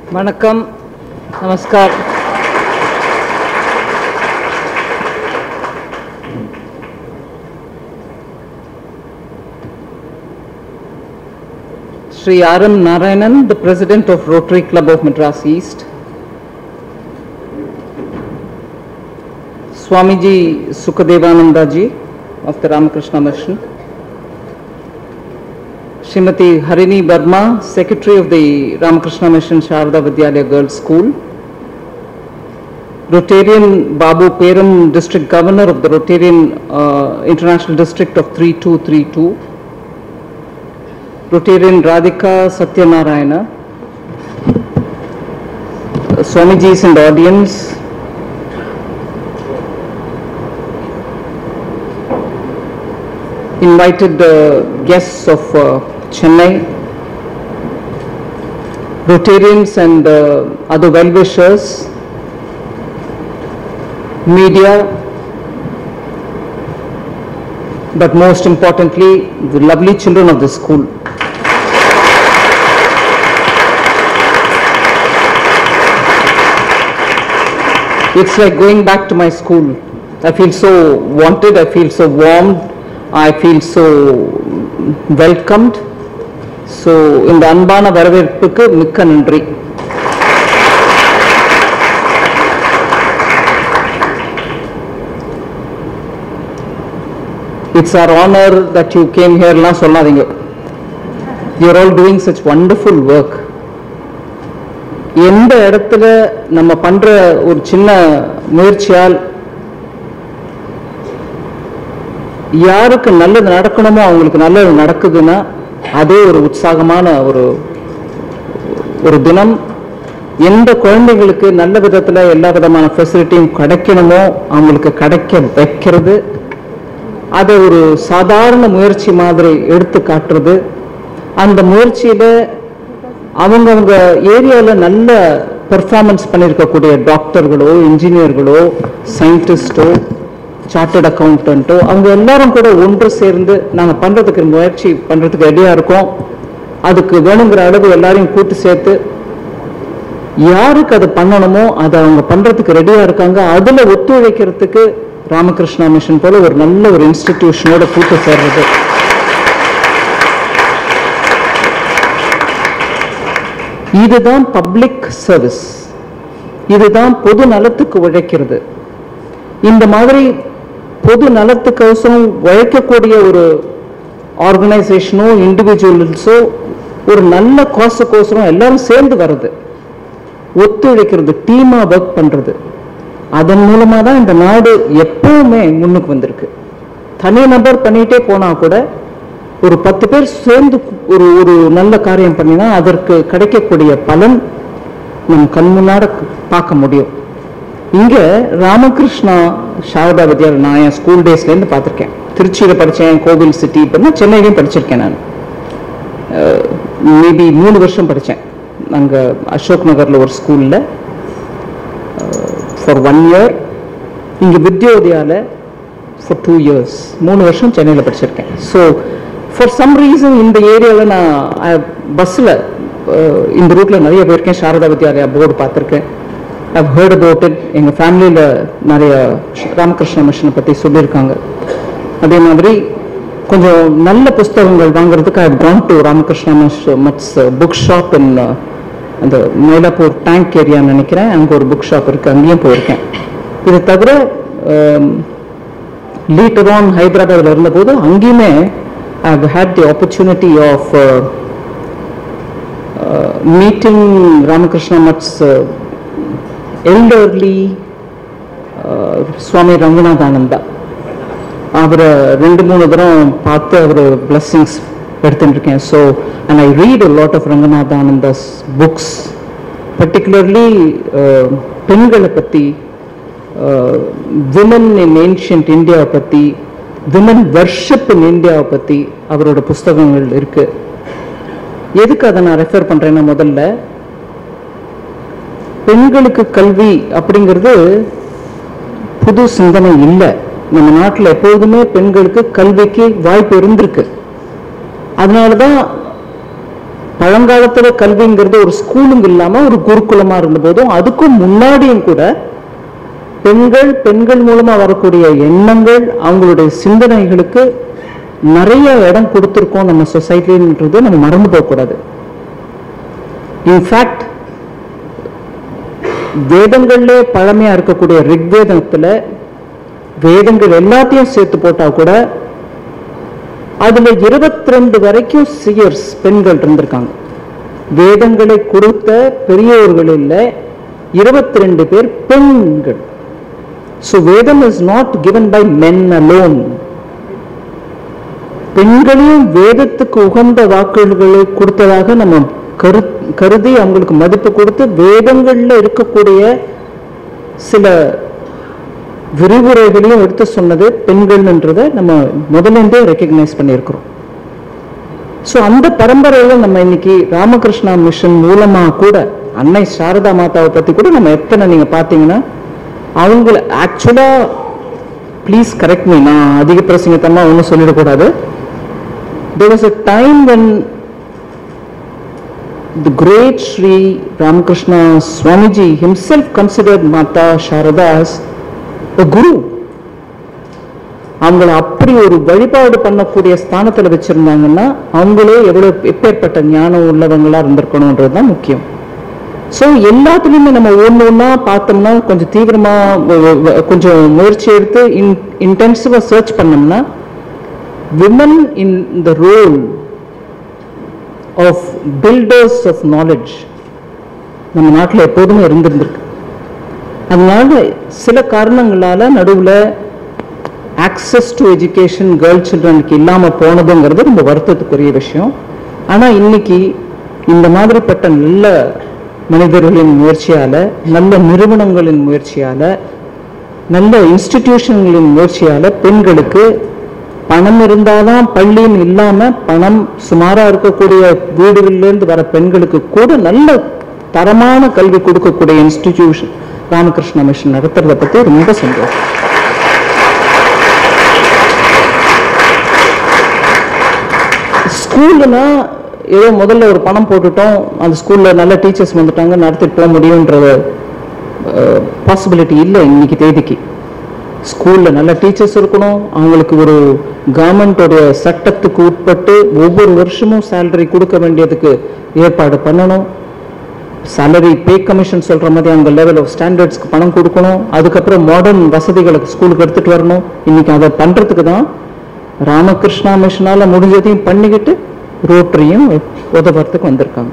வணக்கம் நமஸ்கார் Sri R. M. Narayanan, the President of Rotary Club of Madras East. Swamiji Sukadevanandaji of the Ramakrishna Mission. Srimati Harini Burma, Secretary of the Ramakrishna Mission Sharada Vidyalaya Girls School. Rotarian Babu Peram, District Governor of the Rotarian uh, International District of 3232. Rotarian Radhika Satyanarayana. Uh, Swamiji is in the audience. Invited uh, guests of uh, Chennai, Rotarians and uh, other well-wishers, media, but most importantly, the lovely children of the school. It's like going back to my school. I feel so wanted, I feel so warmed, I feel so welcomed. So இந்த அன்பான வரவேற்புக்கு மிக்க நன்றி it's our honour that you came ஹியர்லாம் சொல்லாதீங்க you're all doing such wonderful work எந்த இடத்துல நம்ம பண்ற ஒரு சின்ன முயற்சியால் யாருக்கு நல்லது நடக்கணுமோ அவங்களுக்கு நல்லது நடக்குதுன்னா அதே ஒரு உற்சாகமான ஒரு ஒரு தினம் எந்த குழந்தைகளுக்கு நல்ல விதத்துல எல்லா விதமான ஃபெசிலிட்டியும் கிடைக்கணுமோ அவங்களுக்கு கிடைக்க வைக்கிறது அதை ஒரு சாதாரண முயற்சி மாதிரி எடுத்து காட்டுறது அந்த முயற்சியில அவங்கவங்க ஏரியால நல்ல பெர்ஃபார்மன்ஸ் பண்ணியிருக்கக்கூடிய டாக்டர்களோ இன்ஜினியர்களோ சயின்டிஸ்டோ சார்ட்டர்ட் அக்கௌண்டன்ட்டோ அவங்க எல்லாரும் கூட ஒன்று சேர்ந்து நாங்கள் பண்ணுறதுக்கு முயற்சி பண்ணுறதுக்கு ரெடியாக இருக்கோம் அதுக்கு வேணுங்கிற அளவு எல்லாரையும் கூட்டு சேர்த்து யாருக்கு அது பண்ணணுமோ அதை அவங்க பண்ணுறதுக்கு ரெடியாக இருக்காங்க அதில் ஒத்துழைக்கிறதுக்கு ராமகிருஷ்ணா மிஷன் போல ஒரு நல்ல ஒரு இன்ஸ்டிடியூஷனோட கூட்டு சேர்றது இதுதான் பப்ளிக் சர்வீஸ் இதுதான் பொது நலத்துக்கு உழைக்கிறது இந்த மாதிரி பொது நலத்துக்கோசரம் உழைக்கக்கூடிய ஒரு ஆர்கனைசேஷனோ இண்டிவிஜுவல்ஸோ ஒரு நல்ல காசுக்கோசரம் எல்லாரும் சேர்ந்து வர்றது ஒத்துழைக்கிறது டீமா ஒர்க் பண்றது அதன் மூலமா தான் இந்த நாடு எப்பவுமே முன்னுக்கு வந்திருக்கு தனி நபர் பண்ணிட்டே போனா கூட ஒரு பத்து பேர் சேர்ந்து ஒரு ஒரு நல்ல காரியம் பண்ணினா அதற்கு கிடைக்கக்கூடிய பலன் நம் கண் முன்னாட பார்க்க முடியும் இங்க ராமகிருஷ்ணா சாரதா வித்யாலயா நான் என் ஸ்கூல் டேஸ்ல இருந்து பார்த்திருக்கேன் திருச்சியில படிச்சேன் கோவில் சிட்டி இப்போ சென்னையிலையும் படிச்சிருக்கேன் நான் மேபி மூணு வருஷம் படித்தேன் அங்க அசோக் நகர்ல ஒரு ஸ்கூல்ல ஃபார் ஒன் இயர் இங்க வித்யோதயால ஃபார் டூ இயர்ஸ் மூணு வருஷம் சென்னையில் படிச்சிருக்கேன் ஸோ ஃபார் சம் ரீசன் இந்த ஏரியாவில் நான் பஸ்ஸில் இந்த ரூட்டில் நிறைய போயிருக்கேன் சாரதா வித்யாலயா போர்டு பார்த்துருக்கேன் ஐவ் ஹேர்ட் அபவுட் இட் எங்கள் ஃபேமிலியில் நிறைய ராமகிருஷ்ண மிஷனை பற்றி சொல்லியிருக்காங்க அதே மாதிரி கொஞ்சம் நல்ல புஸ்தகங்கள் வாங்குறதுக்கு ஐ கான் டு ராமகிருஷ்ணா மிஷ் மட்ஸ் புக் ஷாப் இன் அந்த மயிலாப்பூர் டேங்க் ஏரியான்னு நினைக்கிறேன் அங்கே ஒரு புக் ஷாப் இருக்குது அங்கேயும் போயிருக்கேன் இது தவிர லீட்டர் ஆன் ஹைதராபாத்தில் இருந்தபோது அங்கேயுமே I had the opportunity of meeting Ramakrishna Math's elderly Swami Ranganathananda அவரை ரெண்டு மூணு தரம் பார்த்து அவர் பிளஸ்ஸிங்ஸ் எடுத்துட்டு இருக்கேன் so and I read a lot of Ranganathananda's books particularly பெண்களை பற்றி விமன் இன் ஏன்ஷியன்ட் இந்தியாவை பற்றி விமன் வர்ஷிப் இன் இந்தியாவை பற்றி அவரோட புஸ்தகங்கள் இருக்கு எதுக்கு அதை நான் ரெஃபர் பண்ணுறேன்னா முதல்ல பெண்களுக்கு கல்வி அப்படிங்கிறது புது சிந்தனை இல்லை நம்ம நாட்டில் எப்போதுமே பெண்களுக்கு கல்விக்கு வாய்ப்பு இருந்திருக்கு அதனால தான் பழங்காலத்துல கல்விங்கிறது ஒரு ஸ்கூலுங்க இல்லாம ஒரு குருகுலமா இருந்த போதும் அதுக்கும் முன்னாடியும் கூட பெண்கள் பெண்கள் மூலமா வரக்கூடிய எண்ணங்கள் அவங்களுடைய சிந்தனைகளுக்கு நிறைய இடம் கொடுத்துருக்கோம் நம்ம சொசைட்டின்றது நம்ம மறந்து போகக்கூடாது இன்ஃபேக்ட் வேதங்கள்லே பழமையா இருக்கக்கூடிய ரிக்வேதத்துல வேதங்கள் எல்லாத்தையும் சேர்த்து போட்டா கூட அதுல 22 ரெண்டு வரைக்கும் சியர்ஸ் பெண்கள் இருந்திருக்காங்க வேதங்களை கொடுத்த பெரியோர்களில் 22 ரெண்டு பேர் பெண்கள் so Vedam is not given by men alone பெண்களையும் வேதத்துக்கு உகந்த வாக்குகளை கொடுத்ததாக நம்ம கரு கருதி அவங்களுக்கு மதிப்பு கொடுத்து வேதங்கள்ல இருக்கக்கூடிய சில விரிவுரைகளையும் எடுத்து சொன்னது பெண்கள்ன்றதை நம்ம முதலேருந்தே ரெக்கக்னைஸ் பண்ணியிருக்கிறோம் ஸோ அந்த பரம்பரையில நம்ம இன்னைக்கு ராமகிருஷ்ணா மிஷன் மூலமா கூட அன்னை சாரதா மாதாவை பத்தி கூட நம்ம எத்தனை நீங்க பார்த்தீங்கன்னா அவங்கள ஆக்சுவலா ப்ளீஸ் கரெக்ட் மீ நான் அதிக பிரசங்கத்தமா ஒன்றும் சொல்லிடக்கூடாது there was a time when the great Sri Ramakrishna Swamiji himself considered Mata Sharada as a guru. அவங்கள அப்படி ஒரு வழிபாடு பண்ணக்கூடிய ஸ்தானத்துல வச்சிருந்தாங்கன்னா அவங்களே எவ்வளவு எப்பேற்பட்ட ஞானம் உள்ளவங்களா இருந்திருக்கணும்ன்றது தான் முக்கியம் ஸோ எல்லாத்துலேயுமே நம்ம ஒன்று ஒன்றா பார்த்தோம்னா கொஞ்சம் தீவிரமா வ- வ- வ- கொஞ்சம் முயற்சி எடுத்து இன் இன்டென்சிவாக சர்ச் பண்ணோம்னா women in the role of builders of knowledge நம்ம நாட்டில் எப்போதுமே இருந்திருந்திருக்கு அதனால சில காரணங்களால நடுவில் ஆக்சஸ் டு எஜுகேஷன் கேர்ள் சில்ட்ரனுக்கு இல்லாமல் போனதுங்கிறது ரொம்ப வருத்தத்துக்குரிய விஷயம் ஆனால் இன்னைக்கு இந்த மாதிரிப்பட்ட நல்ல மனிதர்களின் முயற்சியால நல்ல நிறுவனங்களின் முயற்சியால நல்ல இன்ஸ்டிடியூஷன்களின் முயற்சியால பெண்களுக்கு பணம் இருந்தாதான் பள்ளின்னு இல்லாம பணம் சுமாரா இருக்கக்கூடிய வீடுகள்ல இருந்து வர பெண்களுக்கு கூட நல்ல தரமான கல்வி கொடுக்கக்கூடிய இன்ஸ்டிடியூஷன் ராமகிருஷ்ண மிஷன் நடத்துறத பத்தி ரொம்ப சந்தோஷம் ஸ்கூல்னா ஏதோ முதல்ல ஒரு பணம் போட்டுட்டோம் அந்த ஸ்கூல்ல நல்ல டீச்சர்ஸ் வந்துட்டாங்க நடத்திட்டு போக முடியுன்ற பாசிபிலிட்டி இல்லை இன்னைக்கு தேதிக்கு ஸ்கூல்ல நல்ல டீச்சர்ஸ் இருக்கணும் அவங்களுக்கு ஒரு கவர்மெண்டோடைய சட்டத்துக்கு உட்பட்டு ஒவ்வொரு வருஷமும் சேலரி கொடுக்க வேண்டியதுக்கு ஏற்பாடு பண்ணணும் salary பே கமிஷன் சொல்ற மாதிரி அந்த லெவல் ஆஃப் ஸ்டாண்டர்ட்ஸ்க்கு பணம் கொடுக்கணும் அதுக்கப்புறம் மாடர்ன் வசதிகளுக்கு ஸ்கூலுக்கு எடுத்துட்டு வரணும் இன்னைக்கு அதை பண்றதுக்கு தான் ராமகிருஷ்ணா மிஷனால முடிஞ்சதையும் பண்ணிக்கிட்டு ரோட்டரியும் உதவுறதுக்கு வந்திருக்காங்க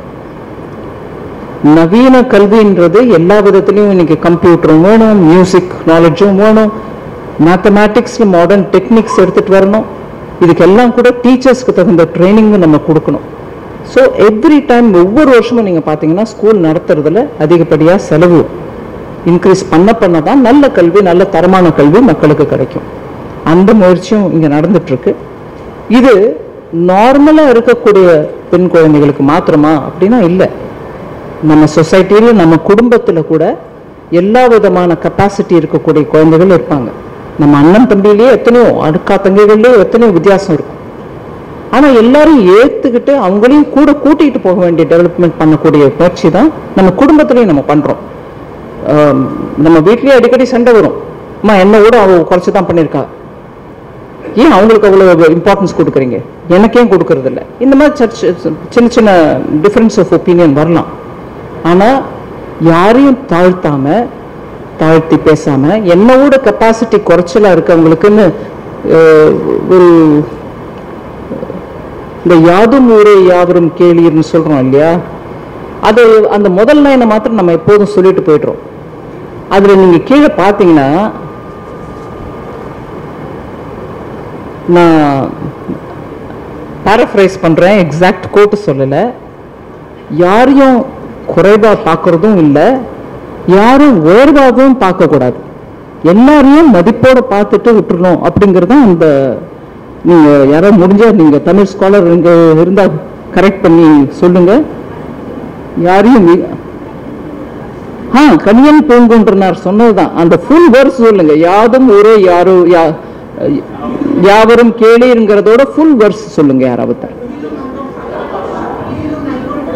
நவீன கல்வின்றது எல்லா விதத்துலையும் இன்னைக்கு கம்ப்யூட்டரும் வேணும் மியூசிக் நாலேஜும் வேணும் மேத்தமேட்டிக்ஸ்ல மாடர்ன் டெக்னிக்ஸ் எடுத்துட்டு வரணும் இதுக்கெல்லாம் கூட டீச்சர்ஸ்க்கு தகுந்த ட்ரைனிங் நம்ம கொடுக்கணும் ஸோ எவ்ரி டைம் ஒவ்வொரு வருஷமும் நீங்க பார்த்தீங்கன்னா ஸ்கூல் நடத்துறதுல அதிகப்படியா செலவு இன்க்ரீஸ் பண்ண பண்ண தான் நல்ல கல்வி நல்ல தரமான கல்வி மக்களுக்கு கிடைக்கும் அந்த முயற்சியும் இங்க நடந்துட்டு இருக்கு இது நார்மலா இருக்கக்கூடிய பெண் குழந்தைகளுக்கு மாத்திரமா அப்படின்னா இல்லை நம்ம சொசைட்டில நம்ம குடும்பத்துல கூட எல்லா விதமான கெப்பாசிட்டி இருக்கக்கூடிய குழந்தைகள் இருப்பாங்க நம்ம அண்ணன் தம்பியிலேயே எத்தனையோ அடுக்கா தங்கைகள்லயே எத்தனையோ வித்தியாசம் இருக்கும் ஆனா எல்லாரும் ஏத்துக்கிட்டு அவங்களையும் கூட கூட்டிட்டு போக வேண்டிய டெவலப்மெண்ட் பண்ணக்கூடிய முயற்சி தான் நம்ம குடும்பத்திலையும் நம்ம பண்றோம் ஆம், நம்ம வீட்லயே அடிக்கடி சண்டை வரும் அம்மா என்ன கூட அவ குறைச்சு தான் பண்ணியிருக்கா ஏன் அவங்களுக்கு அவ்வளவு இம்பார்ட்டன்ஸ் கொடுக்குறீங்க எனக்கு ஏன் கொடுக்கறது இல்ல இந்த மாதிரி சர்ச் சின்ன சின்ன டிஃபரன்ஸ் ஆஃப் ஒப்பீனியன் வரலாம் ஆனா யாரையும் தாழ்த்தாம தாழ்த்தி பேசாம என்னோட கெப்பாசிட்டி குறைச்சலா இருக்கவங்களுக்குன்னு அஹ், ஒரு இந்த யாதும் ஊரே யாவரும் கேளீர்னு சொல்றோம் இல்லையா அது அந்த முதல் லைனை மாத்திரம் நம்ம எப்போதும் சொல்லிட்டு போயிடுறோம் அதுல நீங்க கீழே பார்த்தீங்கன்னா நான் பாரஃப்ரைஸ் பண்றேன் எக்ஸாக்ட் கோட்டு சொல்லல யாரையும் குறைவா பார்க்கறதும் இல்லை யாரும் உயர்வாகவும் பார்க்கக்கூடாது எல்லாரையும் மதிப்போட பார்த்துட்டு விட்டுறணும் அப்படிங்கிறது தான் அந்த நீங்க யாராவது முடிஞ்சா நீங்க தமிழ் ஸ்காலர் இங்க இருந்தா கரெக்ட் பண்ணி சொல்லுங்க யாரையும் வி- ஆ கனியன் பூங்குன்றனார் சொன்னதுதான் அந்த ஃபுல் வேர்ஸ் சொல்லுங்க யாதும் ஒரே யாரோ யா- யாவரும் கேளீருங்கிறதோட ஃபுல் வேர்ஸ் சொல்லுங்க யாராவது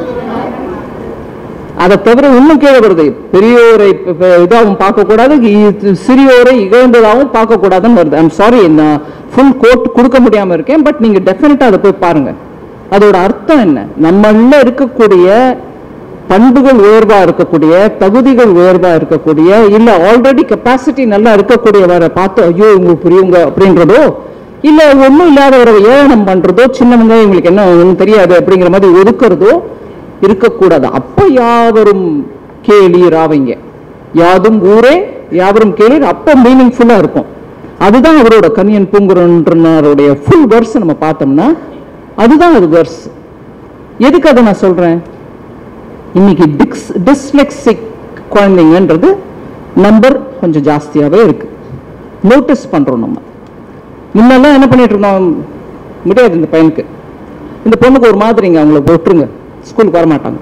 அதை தவிர இன்னும் கீழே வருது பெரியோரை ப- ப- இதாகவும் பார்க்கக்கூடாது இ- சிறியோரை இகழ்ந்ததாகவும் பார்க்கக்கூடாதுன்னு வருது ஐம் சாரி நான் ஃபுல் கோட் கொடுக்க முடியாம இருக்கேன் பட் நீங்க டெஃபினட்டா அதை போய் பாருங்க அதோட அர்த்தம் என்ன நம்மள இருக்கக்கூடிய பண்புகள் உயர்வா இருக்கக்கூடிய தகுதிகள் உயர்வா இருக்கக்கூடிய இல்ல ஆல்ரெடி கெப்பாசிட்டி நல்லா இருக்கக்கூடியவரை பார்த்து ஐயோ உங்களுக்கு புரியுங்க அப்படின்றதோ இல்ல ஒண்ணும் இல்லாதவரை ஏளனம் பண்றதோ சின்னவங்க இவங்களுக்கு என்ன ஒண்ணும் தெரியாது அப்படிங்கிற மாதிரி ஒதுக்குறதோ இருக்கக்கூடாது அப்ப யாவரும் கேளீராவீங்க யாதும் ஊரே யாவரும் கேளீர் அப்ப மீனிங்ஃபுல்லா இருக்கும் அதுதான் அவரோட கன்யன் பூங்குரன்றனாருடைய ஃபுல் வேர்ஸ் நம்ம பார்த்தோம்னா அதுதான் அது வேர்ஸ் எதுக்கு அதை நான் சொல்றேன் இன்னைக்கு டிக்ஸ் டிஸ்லெக்சிக் குழந்தைங்கன்றது நம்பர் கொஞ்சம் ஜாஸ்தியாவே இருக்கு நோட்டீஸ் பண்றோம் நம்ம முன்னெல்லாம் என்ன பண்ணிட்டு இருந்தோம் முடியாது இந்த பையனுக்கு இந்த பொண்ணுக்கு ஒரு மாதிரிங்க அவங்கள போட்டுருங்க ஸ்கூலுக்கு வர மாட்டாங்க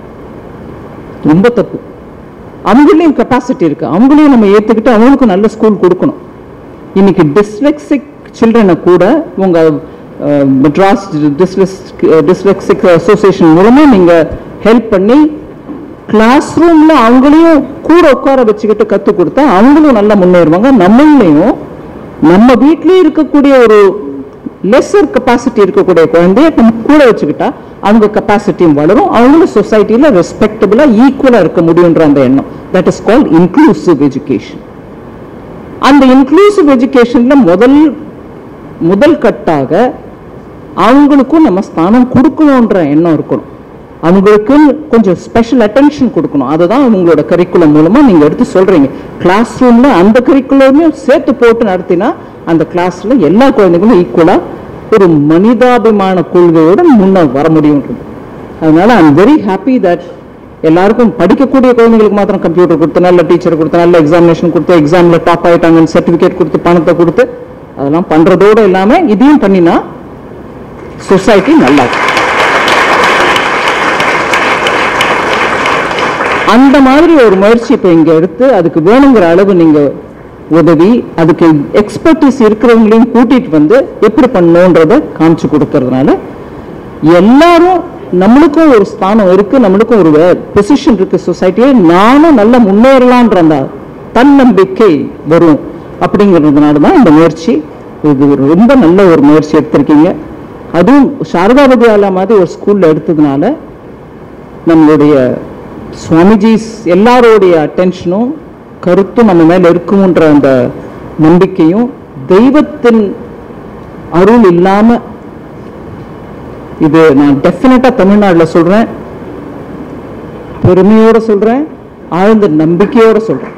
ரொம்ப தப்பு அவங்களையும் கெப்பாசிட்டி இருக்கு அவங்களையும் நம்ம ஏத்துக்கிட்டு அவங்களுக்கும் நல்ல ஸ்கூல் கொடுக்கணும் இன்னைக்கு டிஸ்லெக்சிக் சில்ட்ரனை கூட உங்க அஹ், மெட்ராஸ் டிஸ்லெக்சிக் அசோசியேஷன் மூலமா நீங்க ஹெல்ப் பண்ணி கிளாஸ் ரூம்ல அவங்களையும் கூட உட்கார வச்சுக்கிட்டு கத்து கொடுத்தா அவங்களும் நல்லா முன்னேறுவாங்க நம்மளையும் நம்ம வீட்லயே இருக்கக்கூடிய ஒரு லெஸர் கெப்பாசிட்டி இருக்கக்கூடிய குழந்தைய நம்ம கூட வச்சுக்கிட்டா அவங்க கெப்பாசிட்டியும் வளரும் அவங்களும் சொசைட்டில ரெஸ்பெக்டபுளா ஈக்குவலா இருக்க முடியுன்ற அந்த எண்ணம் that is called inclusive education அந்த இன்க்ளூசிவ் எஜுகேஷன்ல முதல் முதல் கட்டாக அவங்களுக்கும் நம்ம ஸ்தானம் கொடுக்கணுன்ற எண்ணம் இருக்கணும் அவங்களுக்கு கொஞ்சம் ஸ்பெஷல் அட்டென்ஷன் கொடுக்கணும் அதுதான் உங்களோட கரிக்குலம் மூலமா நீங்க எடுத்து சொல்றீங்க கிளாஸ் ரூம்ல அந்த கரிக்குலமையும் சேர்த்து போட்டு நடத்தினா அந்த கிளாஸ்ல எல்லா குழந்தைகளும் ஈக்குவலா ஒரு மனிதாபிமான கொள்கையோட முன்ன வர முடியும் அதனால I am very happy that எல்லாருக்கும் படிக்கக்கூடிய குழந்தைங்களுக்கு மாத்திரம் கம்ப்யூட்டர் கொடுத்து நல்ல டீச்சர் கொடுத்து நல்ல எக்ஸாமினேஷன் கொடுத்து எக்ஸாம்ல டாப் ஆயிட்டாங்கன்னு சர்டிபிகேட் கொடுத்து பணத்தை கொடுத்து அதெல்லாம் பண்றதோட இல்லாம இதையும் பண்ணினா சொசைட்டி நல்லா இருக்கும். அந்த மாதிரி ஒரு முயற்சி இப்ப இங்க எடுத்து அதுக்கு வேணுங்கிற அளவு நீங்க உதவி அதுக்கு எக்ஸ்பர்டிஸ் இருக்கிறவங்களையும் கூட்டிட்டு வந்து எப்படி பண்ணணுன்றத காமிச்சு கொடுக்கறதுனால எல்லாரும் நம்மளுக்கும் ஒரு ஸ்தானம் இருக்கு நம்மளுக்கும் ஒரு பொசிஷன் இருக்கு சொசைட்டியே நானும் நல்ல முன்னேறலான்ற அந்த தன்னம்பிக்கை வரும் அப்படிங்கிறதுனால தான் இந்த முயற்சி இது ஒரு ரொம்ப நல்ல ஒரு முயற்சி எடுத்திருக்கீங்க அதுவும் சாரதா வித்யாலயா மாதிரி ஒரு ஸ்கூல்ல எடுத்ததுனால நம்மளுடைய சுவாமிஜிஸ் எல்லாரோடைய அட்டென்ஷனும் கருத்தும் நம்ம மேல இருக்கும்ன்ற அந்த நம்பிக்கையும் தெய்வத்தின் அருள் இல்லாம இது நான் டெஃபினட்டா தமிழ்நாட்டுல சொல்றேன் பெருமையோட சொல்றேன் ஆழ்ந்த நம்பிக்கையோட சொல்றேன்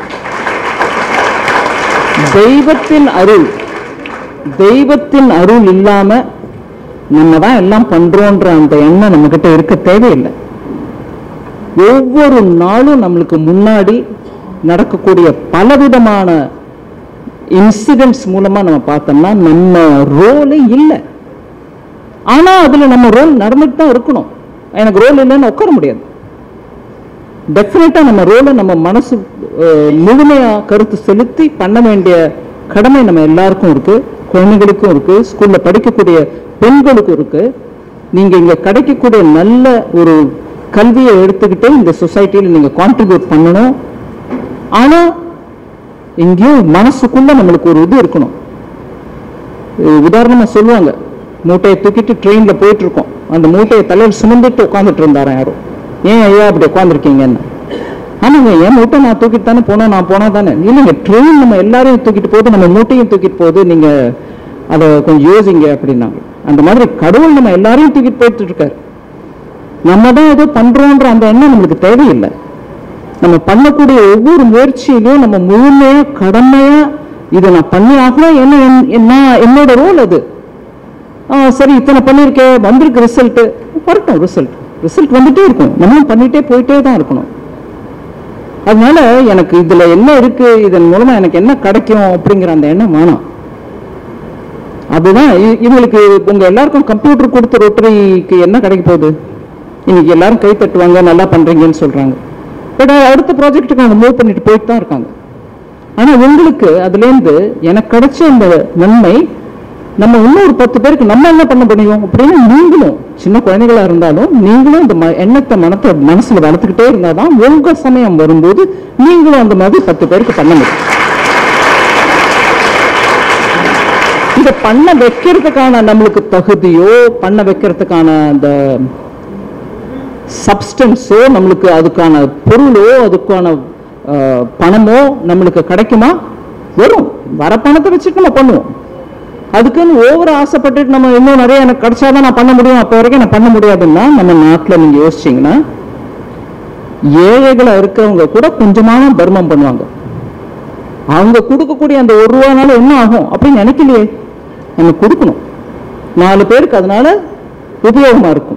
தெய்வத்தின் அருள் தெய்வத்தின் அருள் இல்லாம நம்ம தான் எல்லாம் பண்றோன்ற அந்த எண்ணம் நம்ம கிட்ட இருக்க தேவையில்லை ஒவ்வொரு நாளும் நம்மளுக்கு முன்னாடி நடக்கக்கூடிய பலவிதமான இன்சிடென்ட்ஸ் மூலமா நம்ம பார்த்தோம்னா நம்ம ரோலே இல்லை ஆனா அதுல நம்ம ரோல் நடந்துட்டு தான் இருக்கணும் எனக்கு ரோல் இல்லைன்னு உட்கார முடியாது டெஃபினட்டா நம்ம ரோலை நம்ம மனசு அஹ், முழுமையா கருத்து செலுத்தி பண்ண வேண்டிய கடமை நம்ம எல்லாருக்கும் இருக்கு குழந்தைகளுக்கும் இருக்கு ஸ்கூல்ல படிக்கக்கூடிய பெண்களுக்கும் இருக்கு நீங்க இங்க கிடைக்கக்கூடிய நல்ல ஒரு கல்வியை எடுத்துக்கிட்டு இந்த சொசைட்டியில் நீங்க கான்ட்ரிபியூட் பண்ணணும் ஆனா எங்கேயும் மனசுக்குள்ள நம்மளுக்கு ஒரு இது இருக்கணும் அஹ் உதாரணமா சொல்லுவாங்க மூட்டையை தூக்கிட்டு ட்ரெயின்ல போயிட்டு இருக்கோம் அந்த மூட்டையை தலையில் சுமந்துட்டு உட்காந்துட்டு இருந்தாராம் யாரும் ஏன் ஐயா அப்படி உட்காந்துருக்கீங்கன்னு ஆமாங்க என் மூட்டை நான் தூக்கிட்டு தானே போனோம் நான் போனா தானே இல்லைங்க ட்ரெயின் நம்ம எல்லாரையும் தூக்கிட்டு போகுது நம்ம மூட்டையும் தூக்கிட்டு போகுது நீங்க அதை கொஞ்சம் யோசிங்க அப்படின்னாங்க அந்த மாதிரி கடவுள் நம்ம எல்லாரையும் தூக்கிட்டு போயிட்டு இருக்காரு நம்ம தான் ஏதோ பண்றோன்ற அந்த எண்ணம் நம்மளுக்கு தேவையில்லை நம்ம பண்ணக்கூடிய ஒவ்வொரு முயற்சியிலையும் நம்ம முழுமையா கடமையா இதை நான் பண்ணி ஆகணும் என்ன என்- என்ன என்னோட ரோல் அது ஆ, சரி இத்தனை பண்ணியிருக்கேன் வந்திருக்கு ரிசல்ட் வரட்டும் ரிசல்ட் ரிசல்ட் வந்துட்டே இருக்கும் நம்மளும் பண்ணிட்டே போயிட்டே தான் இருக்கணும் அதனால எனக்கு இதுல என்ன இருக்கு இதன் மூலமா எனக்கு என்ன கிடைக்கும் அப்படிங்கிற அந்த எண்ணம் வேணாம் அதுதான் இ- இவங்களுக்கு உங்க எல்லாருக்கும் கம்ப்யூட்டர் கொடுத்து ரொட்டரிக்கு என்ன கிடைக்க போகுது இன்னைக்கு எல்லாரும் கை தட்டுவாங்க நல்லா பண்றீங்கன்னு சொல்றாங்க பட் அடுத்த ப்ராஜெக்ட்டுக்கு அவங்க மூவ் பண்ணிட்டு போயிட்டு தான் இருக்காங்க ஆனா உங்களுக்கு அதுலேருந்து எனக்கு கிடைச்ச இந்த நன்மை நம்ம இன்னொரு பத்து பேருக்கு நம்ம என்ன பண்ண முடியும் அப்படின்னு நீங்களும் சின்ன குழந்தைகளா இருந்தாலும் நீங்களும் இந்த ம- எண்ணத்தை மனத்தை மனசுல வளர்த்துக்கிட்டே இருந்தாதான் உங்க சமயம் வரும்போது நீங்களும் அந்த மாதிரி பத்து பேருக்கு பண்ண முடியும் இதை பண்ண வைக்கிறதுக்கான நம்மளுக்கு தகுதியோ பண்ண வைக்கிறதுக்கான அந்த சப்ஸ்டன்ஸோ நம்மளுக்கு அதுக்கான பொருளோ அதுக்கான அஹ், பணமோ நம்மளுக்கு கிடைக்குமா வரும் வர பணத்தை வச்சுட்டு நம்ம பண்ணுவோம் அதுக்குன்னு ஓவர் ஆசைப்பட்டுட்டு நம்ம இன்னும் நிறைய எனக்கு கிடைச்சாதான் நான் பண்ண முடியும் அப்போ வரைக்கும் நான் பண்ண முடியாதுன்னா நம்ம நாட்டில் நீங்க யோசிச்சீங்கன்னா ஏழைகளா இருக்கவங்க கூட கொஞ்சமான தர்மம் பண்ணுவாங்க அவங்க கொடுக்கக்கூடிய அந்த ஒரு ரூபானால என்ன ஆகும் அப்படின்னு நினைக்கலையே நம்ம கொடுக்கணும் நாலு பேருக்கு அதனால உபயோகமா இருக்கும்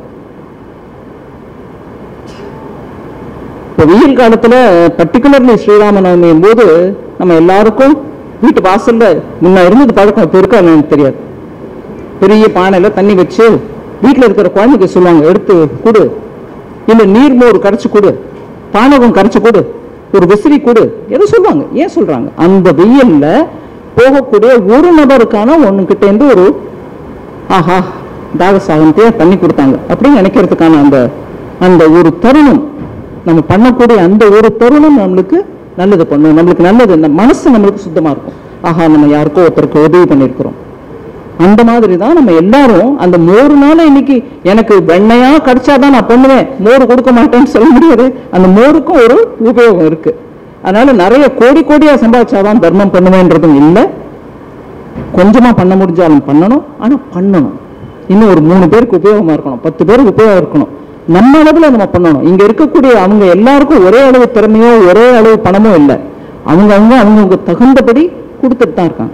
இப்போ வெயில் காலத்துல பர்டிகுலர்லி ஸ்ரீராம நவமியும் போது நம்ம எல்லாருக்கும் வீட்டு வாசல்ல முன்ன இருந்தது பழக்கம் இப்போ இருக்கா எனக்கு தெரியாது பெரிய பானையில தண்ணி வச்சு வீட்டில் இருக்கிற குழந்தைக்கு சொல்லுவாங்க எடுத்து கொடு இல்ல நீர்மோர் கரைச்சு கொடு பானகம் கரைச்சு கொடு ஒரு விசிறி கொடு எதை சொல்லுவாங்க ஏன் சொல்றாங்க அந்த வெயில்ல போகக்கூடிய ஒரு நபருக்கான ஒண்ணுகிட்ட இருந்து ஒரு ஆஹா தாக சாகந்தியா தண்ணி கொடுத்தாங்க அப்படின்னு நினைக்கிறதுக்கான அந்த அந்த ஒரு தருணம் நம்ம பண்ணக்கூடிய அந்த ஒரு தருணம் நம்மளுக்கு நல்லது பண்ணும் நம்மளுக்கு நல்லது இந்த மனசு நம்மளுக்கு சுத்தமா இருக்கும் ஆஹா நம்ம யாருக்கோ ஒருத்தருக்கு உதவி பண்ணியிருக்கிறோம் அந்த மாதிரி தான் நம்ம எல்லாரும் அந்த மோரு நாள இன்னைக்கு எனக்கு வெண்ணையா கிடைச்சாதான் நான் பண்ணுவேன் மோர் கொடுக்க மாட்டேன்னு சொல்ல முடியாது அந்த மோருக்கும் ஒரு உபயோகம் இருக்கு அதனால நிறைய கோடி கோடியா சம்பாதிச்சாதான் தர்மம் பண்ணுவேன்றதும் இல்லை கொஞ்சமா பண்ண முடிஞ்சாலும் பண்ணணும் ஆனா பண்ணணும் இன்னும் ஒரு மூணு பேருக்கு உபயோகமா இருக்கணும் பத்து பேருக்கு உபயோகம் இருக்கணும் நம்ம அளவுல நம்ம பண்ணணும் இங்க இருக்கக்கூடிய அவங்க எல்லாருக்கும் ஒரே அளவு திறமையோ ஒரே அளவு பணமோ இல்லை அவங்க அவங்க அவங்களுக்கு தகுந்தபடி கொடுத்துட்டு தான் இருக்காங்க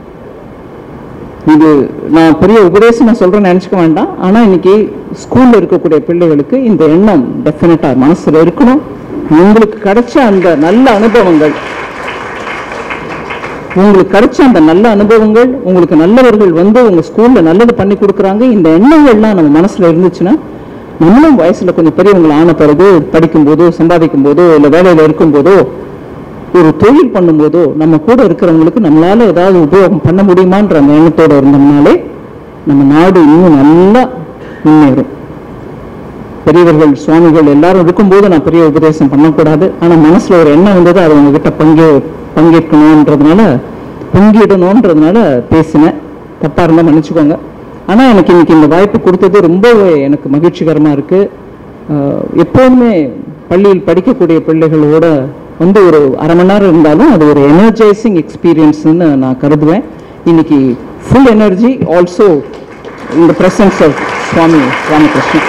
இது நான் பெரிய உபதேசம் நான் சொல்றேன்னு நினைச்சுக்க வேண்டாம் ஆனா இன்னைக்கு ஸ்கூல்ல இருக்கக்கூடிய பிள்ளைகளுக்கு இந்த எண்ணம் டெஃபினட்டா மனசுல இருக்கணும் உங்களுக்கு கிடைச்ச அந்த நல்ல அனுபவங்கள் உங்களுக்கு கிடைச்ச அந்த நல்ல அனுபவங்கள் உங்களுக்கு நல்லவர்கள் வந்து உங்க ஸ்கூல்ல நல்லது பண்ணி கொடுக்குறாங்க இந்த எண்ணங்கள்லாம் நம்ம மனசுல இருந்துச்சுன்னா நம்மளும் வயசுல கொஞ்சம் பெரியவங்க ஆன பிறகு படிக்கும் போதோ சம்பாதிக்கும் போதோ இல்ல வேலையில இருக்கும் போதோ ஒரு தொழில் பண்ணும்போதோ நம்ம கூட இருக்கிறவங்களுக்கு நம்மளால ஏதாவது உபயோகம் பண்ண முடியுமான்ற அந்த எண்ணத்தோட இருந்தோம்னாலே நம்ம நாடு இன்னும் நல்லா முன்னேறும் பெரியவர்கள் சுவாமிகள் எல்லாரும் இருக்கும்போது நான் பெரிய உபதேசம் பண்ணக்கூடாது ஆனா மனசுல ஒரு எண்ணம் வந்தது அது உங்ககிட்ட பங்கே பங்கேற்கணுன்றதுனால பங்கிடணுன்றதுனால பேசினேன் தப்பா இருந்தா மன்னிச்சுக்கோங்க ஆனா எனக்கு இன்னைக்கு இந்த வாய்ப்பு கொடுத்தது ரொம்ப எனக்கு மகிழ்ச்சிகரமா இருக்கு ஆஹ் எப்போதுமே பள்ளியில் படிக்கக்கூடிய பிள்ளைகளோட வந்து ஒரு அரை மணி நேரம் இருந்தாலும் அது ஒரு எனர்ஜைசிங் எக்ஸ்பீரியன்ஸ்னு நான் கருதுவேன் இன்னைக்கு ஃபுல் எனர்ஜி ஆல்சோ இந்த presence of Swami Ramakrishnan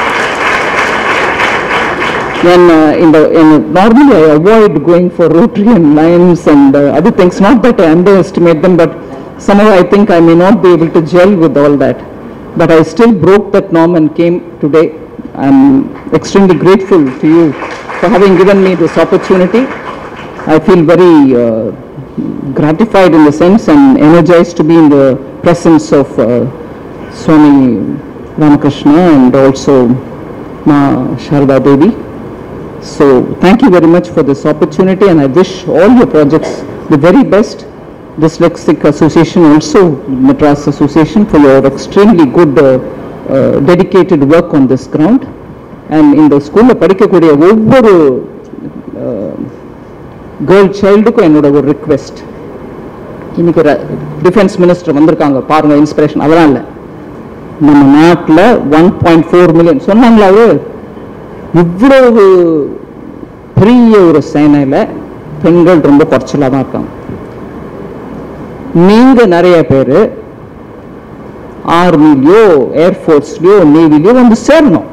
when uh, in the in normally I avoid going for Rotarian lines and uh, other things. Not that I underestimate them, but somehow I think I may not be able to gel with all that. But I still broke that norm and came today. I'm extremely grateful to you for having given me this opportunity. I feel very uh, gratified in the sense and energized to be in the presence of uh, Swami Ramakrishna and also Ma Sharda Devi. So thank you very much for this opportunity and I wish all your projects the very best. Dyslexic Association also, Madras Association for your extremely good uh, uh, dedicated work on this ground. And in the school படிக்கக்கூடிய ஒவ்வொரு girl சைல்டுக்கும் என்னோட ஒரு request இன்னைக்கு ஒரு defence minister வந்திருக்காங்க பாருங்க inspiration அதெல்லாம் இல்லை நம்ம நாட்டில் ஒன் பாயிண்ட் ஃபோர் மில்லியன் சொன்னாங்களா அது இவ்வளவு பெரிய ஒரு சேனையில பெண்கள் ரொம்ப குறைச்சலா தான் இருக்காங்க நீங்க நிறைய பேரு ஆர்மிலயோ ஏர்ஃபோர்ஸ்லயோ நேவிலயோ வந்து சேரணும்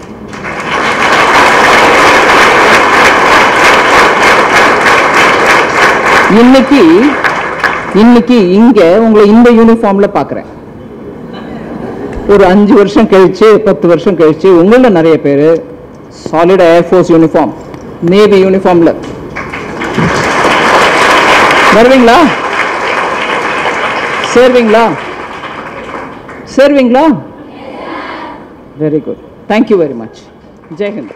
இன்னைக்கு இன்னைக்கு இங்க உங்களை இந்த யூனிஃபார்ம்ல பாக்குறேன் ஒரு அஞ்சு வருஷம் கழிச்சு பத்து வருஷம் கழிச்சு உங்கள நிறைய பேர் சாலிட் ஏர்ஃபோர்ஸ் யூனிஃபார்ம் நேவி யூனிஃபார்ம்ல வருவீங்களா சேர்வீங்களா சேர்வீங்களா very good thank you very much ஜெய்ஹிந்த்